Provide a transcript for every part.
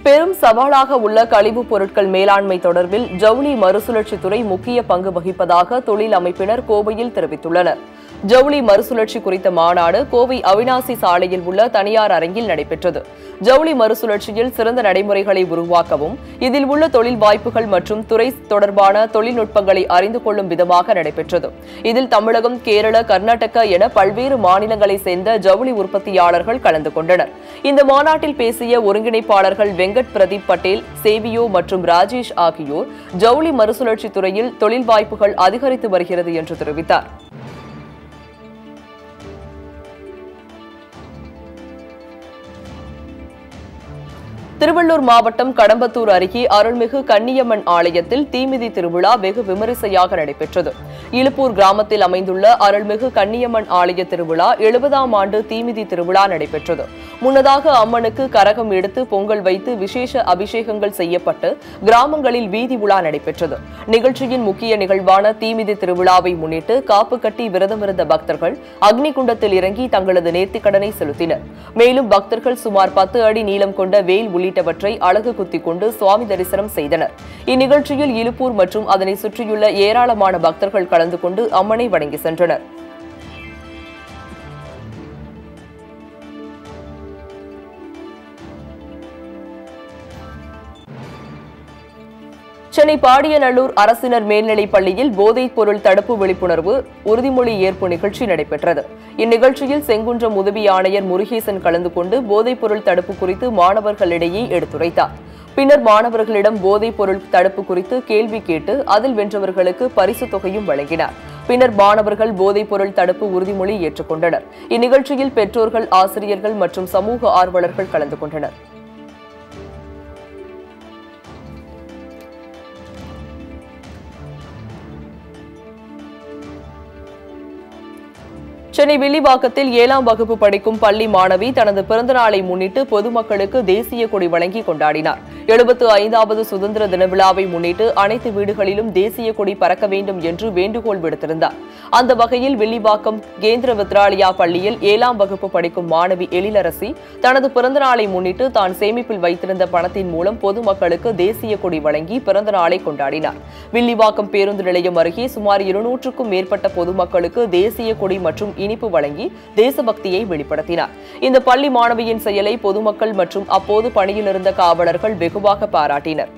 பெரும் சவாலாக உள்ள கழிவுப் பொருட்கள் மேலாண்மை தொடர்பில் ஜவுளி மறுசுழற்சித்துறை முக்கிய பங்கு வகிப்பதாக தொழில் அமைப்பினர் கோவையில் தெரிவித்துள்ளனர் ஜவுளி மறுசுழற்சி குறித்த மாநாடு கோவை அவினாசி சாலையில் உள்ள தனியார் அரங்கில் நடைபெற்றது ஜவுளி மறுசுழற்சியில் சிறந்த நடைமுறைகளை உருவாக்கவும் இதில் உள்ள தொழில் வாய்ப்புகள் மற்றும் துறை தொடர்பான தொழில்நுட்பங்களை அறிந்து கொள்ளும் விதமாக நடைபெற்றது இதில் தமிழகம் கேரள கர்நாடகா என பல்வேறு மாநிலங்களைச் சேர்ந்த ஜவுளி உற்பத்தியாளர்கள் கலந்து கொண்டனர் இந்த மாநாட்டில் பேசிய ஒருங்கிணைப்பாளர்கள் வெங்கட் பிரதீப் பட்டேல் சேவியோ மற்றும் ராஜேஷ் ஆகியோர் ஜவுளி மறுசுழற்சி துறையில் தொழில் வாய்ப்புகள் அதிகரித்து வருகிறது என்று தெரிவித்தார் திருவள்ளூர் மாவட்டம் கடம்பத்தூர் அருகே அருள்மிகு கன்னியம்மன் ஆலயத்தில் தீமிதி திருவிழா வெகு விமரிசையாக நடைபெற்றது இலுப்பூர் கிராமத்தில் அமைந்துள்ள அருள்மிகு கன்னியம்மன் ஆலய திருவிழா எழுபதாம் ஆண்டு தீமிதி திருவிழா நடைபெற்றது முன்னதாக அம்மனுக்கு கரகம் எடுத்து பொங்கல் வைத்து விசேஷ அபிஷேகங்கள் செய்யப்பட்டு கிராமங்களில் வீதி உலா நடைபெற்றது நிகழ்ச்சியின் முக்கிய நிகழ்வான தீமிதி திருவிழாவை முன்னிட்டு காப்பு கட்டி விரதமிருந்த பக்தர்கள் அக்னிகுண்டத்தில் இறங்கி தங்களது நேர்த்திக்கடனை செலுத்தினர் மேலும் பக்தர்கள் சுமார் பத்து அடி நீளம் கொண்ட வேல் உள்ளிட்டவற்றை அழகு குத்திக் கொண்டு சுவாமி தரிசனம் செய்தனர் இந்நிகழ்ச்சியில் இலுப்பூர் மற்றும் அதனை சுற்றியுள்ள ஏராளமான பக்தர்கள் கலந்து கொண்டு அம்மனை வணங்கி சென்றனர் சென்னை பாடியநல்லூர் அரசினர் மேல்நிலைப் பள்ளியில் போதைப் பொருள் தடுப்பு விழிப்புணர்வு உறுதிமொழி ஏற்பு நிகழ்ச்சி நடைபெற்றது இந்நிகழ்ச்சியில் செங்குன்றம் உதவி ஆணையர் முருகேசன் கலந்து கொண்டு போதைப் பொருள் தடுப்பு குறித்து மாணவர்களிடையே எடுத்துரைத்தார் பின்னர் மாணவர்களிடம் போதைப் பொருள் தடுப்பு குறித்து கேள்வி கேட்டு அதில் வென்றவர்களுக்கு பரிசுத் தொகையும் வழங்கினார் பின்னர் மாணவர்கள் போதைப் பொருள் தடுப்பு உறுதிமொழி ஏற்றுக்கொண்டனர் இந்நிகழ்ச்சியில் பெற்றோர்கள் ஆசிரியர்கள் மற்றும் சமூக ஆர்வலர்கள் கலந்து கொண்டனர் சென்னை வில்லிவாக்கத்தில் ஏழாம் வகுப்பு படிக்கும் பள்ளி மாணவி தனது பிறந்தநாளை முன்னிட்டு பொதுமக்களுக்கு தேசிய கொடி வழங்கி கொண்டாடினார் எழுபத்து ஐந்தாவது சுதந்திர தின விழாவை முன்னிட்டு அனைத்து வீடுகளிலும் தேசிய கொடி பறக்க வேண்டும் என்று வேண்டுகோள் விடுத்திருந்தார் அந்த வகையில் வில்லிவாக்கம் கேந்திர வித்ராலயா பள்ளியில் ஏழாம் வகுப்பு படிக்கும் மாணவி எழிலரசி தனது பிறந்தநாளை முன்னிட்டு தான் சேமிப்பில் வைத்திருந்த பணத்தின் மூலம் பொதுமக்களுக்கு தேசிய கொடி வழங்கி பிறந்த நாளை கொண்டாடினார் வில்லிவாக்கம் பேருந்து நிலையம் அருகே சுமார் இருநூற்றுக்கும் மேற்பட்ட பொதுமக்களுக்கு தேசிய கொடி மற்றும் இனிப்பு வழங்கி தேசபக்தியை வெளிப்படுத்தினார் இந்த பள்ளி மாணவியின் செயலை பொதுமக்கள் மற்றும் அப்போது பணியில் இருந்த காவலர்கள் வெகுவாக பாராட்டினர்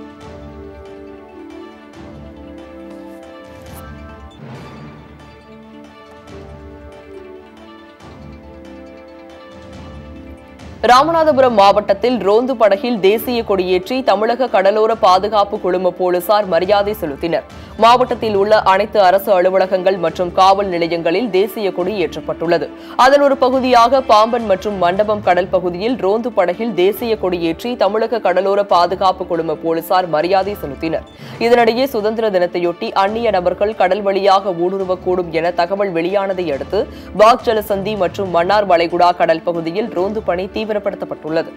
ராமநாதபுரம் மாவட்டத்தில் ரோந்து படகில் தேசிய கொடியேற்றி தமிழக கடலோர பாதுகாப்பு குழும போலீசார் மரியாதை செலுத்தினர் மாவட்டத்தில் உள்ள அனைத்து அரசு அலுவலகங்கள் மற்றும் காவல் நிலையங்களில் தேசிய கொடி ஏற்றப்பட்டுள்ளது அதன் ஒரு பகுதியாக பாம்பன் மற்றும் மண்டபம் கடல் பகுதியில் ரோந்து படகில் தேசிய கொடியேற்றி தமிழக கடலோர பாதுகாப்பு குழும போலீசார் மரியாதை செலுத்தினர் இதனிடையே சுதந்திர தினத்தையொட்டி அந்நிய நபர்கள் கடல் வழியாக ஊடுருவக்கூடும் என தகவல் வெளியானதை அடுத்து பாக் ஜலசந்தி மற்றும் மன்னார் வளைகுடா கடல் பகுதியில் ரோந்து பணி தீவிரப்படுத்தப்பட்டுள்ளது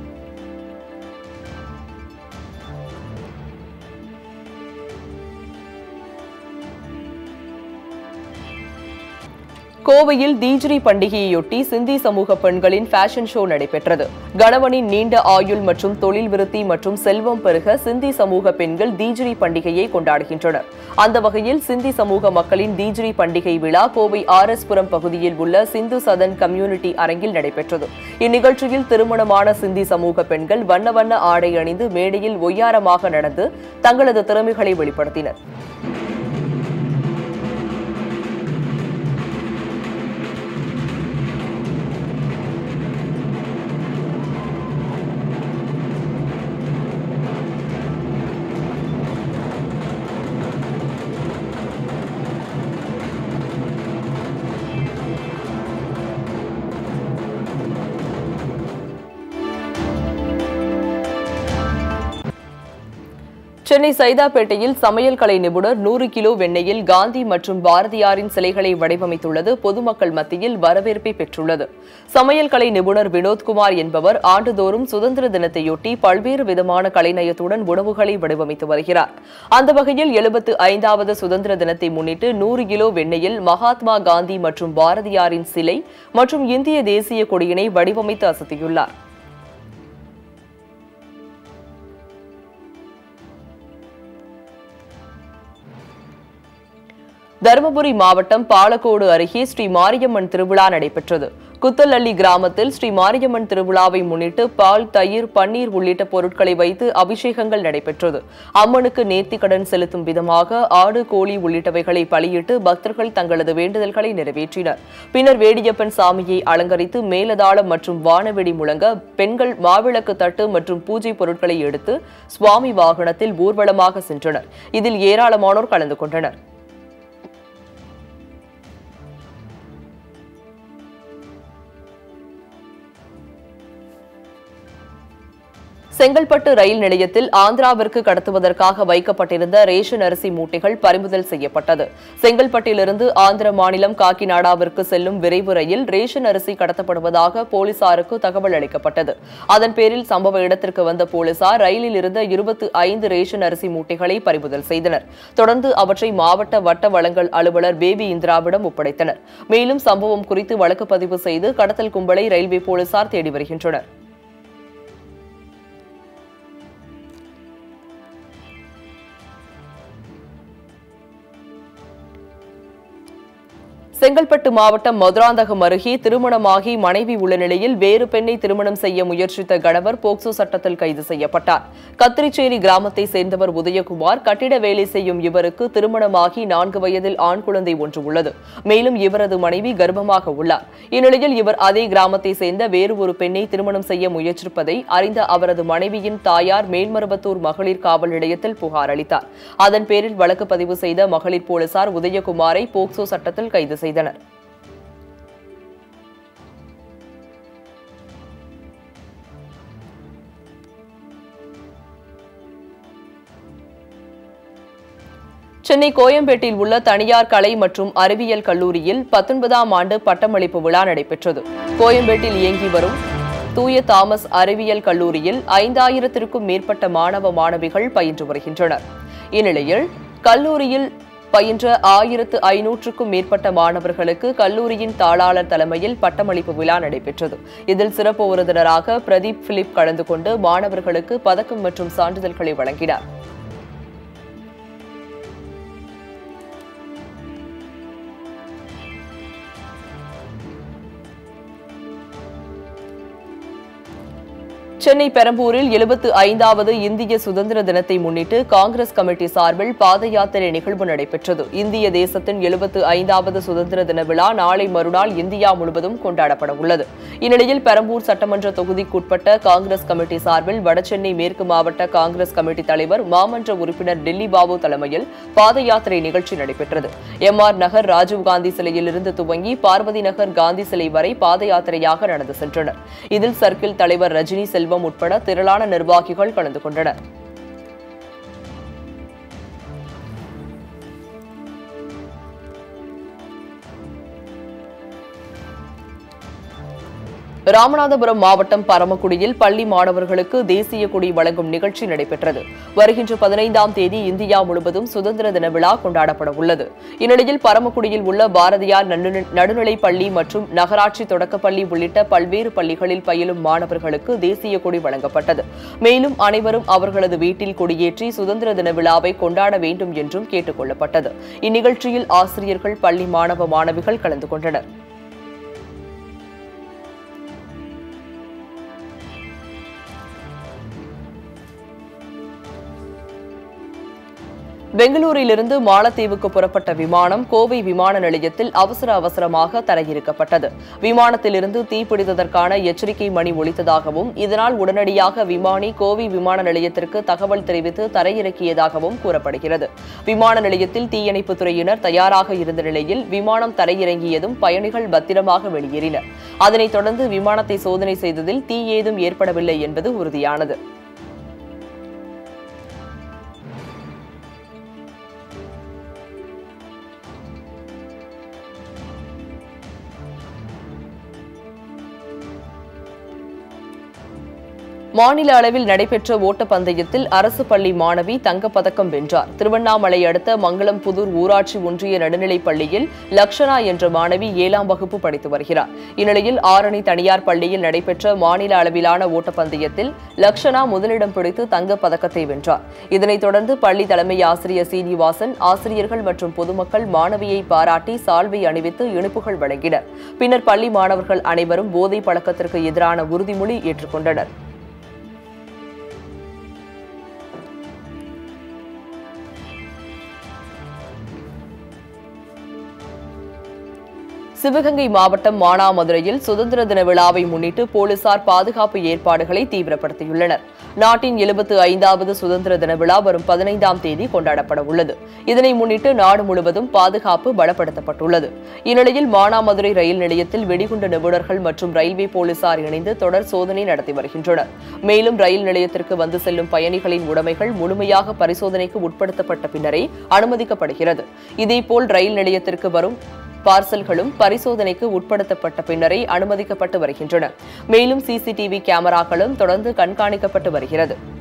கோவையில் தீஜ்ரி பண்டிகையையொட்டி சிந்தி சமூக பெண்களின் ஃபேஷன் ஷோ நடைபெற்றது கணவனின் நீண்ட ஆயுள் மற்றும் தொழில் விருத்தி மற்றும் செல்வம் பெருக சிந்தி சமூக பெண்கள் தீஜ்ரி பண்டிகையை கொண்டாடுகின்றனர் அந்த வகையில் சிந்தி சமூக மக்களின் தீஜ்ரி பண்டிகை விழா கோவை ஆர் எஸ் புரம் பகுதியில் உள்ள சிந்து சதன் கம்யூனிட்டி அரங்கில் நடைபெற்றது இந்நிகழ்ச்சியில் திருமணமான சிந்தி சமூக பெண்கள் வண்ண வண்ண ஆடை அணிந்து மேடையில் ஒய்யாரமாக நடந்து தங்களது திறமைகளை வெளிப்படுத்தினர் சென்னை சைதாப்பேட்டையில் சமையல் கலை நிபுணர் நூறு கிலோ வெண்ணெயில் காந்தி மற்றும் பாரதியாரின் சிலைகளை வடிவமைத்துள்ளது பொதுமக்கள் மத்தியில் வரவேற்பை பெற்றுள்ளது சமையல் கலை நிபுணர் வினோத்குமார் என்பவர் ஆண்டுதோறும் சுதந்திர தினத்தையொட்டி பல்வேறு விதமான கலைநயத்துடன் உணவுகளை வடிவமைத்து வருகிறார் அந்த வகையில் எழுபத்து ஐந்தாவது சுதந்திர தினத்தை முன்னிட்டு நூறு கிலோ வெண்ணெயில் மகாத்மா காந்தி மற்றும் பாரதியாரின் சிலை மற்றும் இந்திய தேசிய கொடியினை வடிவமைத்து அசத்தியுள்ளார் தருமபுரி மாவட்டம் பாலக்கோடு அருகே ஸ்ரீ மாரியம்மன் திருவிழா நடைபெற்றது குத்தலள்ளி கிராமத்தில் ஸ்ரீ மாரியம்மன் திருவிழாவை முன்னிட்டு பால் தயிர் பன்னீர் உள்ளிட்ட பொருட்களை வைத்து அபிஷேகங்கள் நடைபெற்றது அம்மனுக்கு நேர்த்திக்கடன் செலுத்தும் விதமாக ஆடு கோழி உள்ளிட்டவைகளை பலியிட்டு பக்தர்கள் தங்களது வேண்டுதல்களை நிறைவேற்றினர் பின்னர் வேடியப்பன் சாமியை அலங்கரித்து மேலதாளம் மற்றும் வானவெடி முழங்க பெண்கள் மாவிளக்கு தட்டு மற்றும் பூஜை பொருட்களை எடுத்து சுவாமி வாகனத்தில் ஊர்வலமாக சென்றனர் இதில் ஏராளமானோர் கலந்து கொண்டனர் செங்கல்பட்டு ரயில் நிலையத்தில் ஆந்திராவிற்கு கடத்துவதற்காக வைக்கப்பட்டிருந்த ரேஷன் அரிசி மூட்டைகள் பறிமுதல் செய்யப்பட்டது செங்கல்பட்டிலிருந்து ஆந்திர மாநிலம் காக்கிநாடாவிற்கு செல்லும் விரைவு ரயில் ரேஷன் அரிசி கடத்தப்படுவதாக போலீசாருக்கு தகவல் அளிக்கப்பட்டது அதன் பேரில் சம்பவ இடத்திற்கு வந்த போலீசார் ரயிலில் இருந்த இருபத்தி ஐந்து ரேஷன் அரிசி மூட்டைகளை பறிமுதல் செய்தனர் தொடர்ந்து அவற்றை மாவட்ட வட்ட வழங்கல் அலுவலர் பேபி இந்திராவிடம் ஒப்படைத்தனர் மேலும் சம்பவம் குறித்து வழக்கு பதிவு செய்து கடத்தல் கும்பலை ரயில்வே போலீசார் தேடி வருகின்றனர் செங்கல்பட்டு மாவட்டம் மதுராந்தகம் அருகே திருமணமாகி மனைவி உள்ள நிலையில் வேறு பெண்ணை திருமணம் செய்ய முயற்சித்த கணவர் போக்சோ சட்டத்தில் கைது செய்யப்பட்டார் கத்திரிச்சேரி கிராமத்தை சேர்ந்தவர் உதயகுமார் கட்டிட வேலை செய்யும் இவருக்கு திருமணமாகி நான்கு வயதில் ஆண் குழந்தை ஒன்று உள்ளது மேலும் இவரது மனைவி கர்ப்பமாக உள்ளார் இந்நிலையில் இவர் அதே கிராமத்தை சேர்ந்த வேறு ஒரு பெண்ணை திருமணம் செய்ய முயற்சிப்பதை அறிந்த அவரது மனைவியின் தாயார் மேல்மருவத்தூர் மகளிர் காவல் நிலையத்தில் புகார் அளித்தார் அதன் பேரில் வழக்கு பதிவு செய்த மகளிர் போலீசார் உதயகுமாரை போக்சோ சட்டத்தில் கைது செய்தனர் சென்னை கோயம்பேட்டில் உள்ள தனியார் கலை மற்றும் அறிவியல் கல்லூரியில் பத்தொன்பதாம் ஆண்டு பட்டமளிப்பு விழா நடைபெற்றது கோயம்பேட்டில் இயங்கி வரும் தூய தாமஸ் அறிவியல் கல்லூரியில் ஐந்தாயிரத்திற்கும் மேற்பட்ட மாணவ மாணவிகள் பயின்று வருகின்றனர் இந்நிலையில் கல்லூரியில் பயின்ற ஆயிரத்து ஐநூற்றுக்கும் மேற்பட்ட மாணவர்களுக்கு கல்லூரியின் தாளாளர் தலைமையில் பட்டமளிப்பு விழா நடைபெற்றது இதில் சிறப்பு விருந்தினராக பிரதீப் பிலிப் கலந்து கொண்டு மாணவர்களுக்கு பதக்கம் மற்றும் சான்றிதழ்களை வழங்கினார் சென்னை பெரம்பூரில் எழுபத்து ஐந்தாவது இந்திய சுதந்திர தினத்தை முன்னிட்டு காங்கிரஸ் கமிட்டி சார்பில் பாத யாத்திரை நிகழ்வு நடைபெற்றது இந்திய தேசத்தின் எழுபத்து ஐந்தாவது சுதந்திர தின விழா நாளை மறுநாள் இந்தியா முழுவதும் கொண்டாடப்பட உள்ளது இந்நிலையில் பெரம்பூர் சட்டமன்ற தொகுதிக்குட்பட்ட காங்கிரஸ் கமிட்டி சார்பில் வடசென்னை மேற்கு மாவட்ட காங்கிரஸ் கமிட்டி தலைவர் மாமன்ற உறுப்பினர் டெல்லி பாபு தலைமையில் பாத யாத்திரை நிகழ்ச்சி நடைபெற்றது எம் ஆர் நகர் ராஜீவ்காந்தி சிலையிலிருந்து துவங்கி பார்வதி நகர் காந்தி சிலை வரை பாத யாத்திரையாக நடந்து சென்றனர் இதில் சர்க்கிள் தலைவர் ரஜினி செல்வம் உட்பட திரளான நிர்வாகிகள் கலந்து கொண்டனர் ராமநாதபுரம் மாவட்டம் பரமக்குடியில் பள்ளி மாணவர்களுக்கு தேசிய கொடி வழங்கும் நிகழ்ச்சி நடைபெற்றது வருகின்ற பதினைந்தாம் தேதி இந்தியா முழுவதும் சுதந்திர தின விழா கொண்டாடப்பட உள்ளது இந்நிலையில் பரமக்குடியில் உள்ள பாரதியார் நடுநி- நடுநிலைப் பள்ளி மற்றும் நகராட்சி தொடக்கப்பள்ளி உள்ளிட்ட பல்வேறு பள்ளிகளில் பயிலும் மாணவர்களுக்கு தேசிய கொடி வழங்கப்பட்டது மேலும் அனைவரும் அவர்களது வீட்டில் கொடியேற்றி சுதந்திர தின விழாவை கொண்டாட வேண்டும் என்றும் கேட்டுக் கொள்ளப்பட்டது இந்நிகழ்ச்சியில் ஆசிரியர்கள் பள்ளி மாணவ மாணவிகள் கலந்து கொண்டனர் பெங்களூரிலிருந்து மாலத்தீவுக்கு புறப்பட்ட விமானம் கோவை விமான நிலையத்தில் அவசர அவசரமாக தரையிறக்கப்பட்டது விமானத்திலிருந்து தீப்பிடித்ததற்கான எச்சரிக்கை மணி ஒலித்ததாகவும் இதனால் உடனடியாக விமானி கோவை விமான நிலையத்திற்கு தகவல் தெரிவித்து தரையிறக்கியதாகவும் கூறப்படுகிறது விமான நிலையத்தில் தீயணைப்புத் துறையினர் தயாராக இருந்த நிலையில் விமானம் தரையிறங்கியதும் பயணிகள் பத்திரமாக வெளியேறினர் அதனைத் தொடர்ந்து விமானத்தை சோதனை செய்ததில் தீ ஏதும் ஏற்படவில்லை என்பது உறுதியானது மாநில அளவில் நடைபெற்ற ஓட்டப்பந்தயத்தில் அரசு பள்ளி மாணவி தங்கப்பதக்கம் வென்றார் திருவண்ணாமலை அடுத்த மங்களம் புதூர் ஊராட்சி ஒன்றிய நடுநிலைப் பள்ளியில் லக்ஷனா என்ற மாணவி ஏழாம் வகுப்பு படித்து வருகிறார் இந்நிலையில் ஆரணி தனியார் பள்ளியில் நடைபெற்ற மாநில அளவிலான ஓட்டப்பந்தயத்தில் லக்ஷனா முதலிடம் பிடித்து தங்கப் பதக்கத்தை வென்றார் இதனைத் தொடர்ந்து பள்ளி தலைமை ஆசிரியர் சீனிவாசன் ஆசிரியர்கள் மற்றும் பொதுமக்கள் மாணவியை பாராட்டி சால்வை அணிவித்து இனிப்புகள் வழங்கினர் பின்னர் பள்ளி மாணவர்கள் அனைவரும் போதை பழக்கத்திற்கு எதிரான உறுதிமொழி ஏற்றுக்கொண்டனர் சிவகங்கை மாவட்டம் மானாமதுரையில் சுதந்திர தின விழாவை முன்னிட்டு போலீசார் பாதுகாப்பு ஏற்பாடுகளை தீவிரப்படுத்தியுள்ளனர் நாட்டின் எழுபத்து ஐந்தாவது சுதந்திர தின விழா வரும் பதினைந்தாம் தேதி கொண்டாடப்பட உள்ளது இதனை முன்னிட்டு நாடு முழுவதும் பாதுகாப்பு பலப்படுத்தப்பட்டுள்ளது இந்நிலையில் மானாமதுரை ரயில் நிலையத்தில் வெடிகுண்டு நிபுணர்கள் மற்றும் ரயில்வே போலீசார் இணைந்து தொடர் சோதனை நடத்தி வருகின்றனர் மேலும் ரயில் நிலையத்திற்கு வந்து செல்லும் பயணிகளின் உடைமைகள் முழுமையாக பரிசோதனைக்கு உட்படுத்தப்பட்ட பின்னரே அனுமதிக்கப்படுகிறது இதேபோல் ரயில் நிலையத்திற்கு வரும் பார்சல்களும் பரிசோதனைக்கு உட்படுத்தப்பட்ட பின்னரே அனுமதிக்கப்பட்டு வருகின்றன மேலும் சிசிடிவி கேமராக்களும் தொடர்ந்து கண்காணிக்கப்பட்டு வருகிறது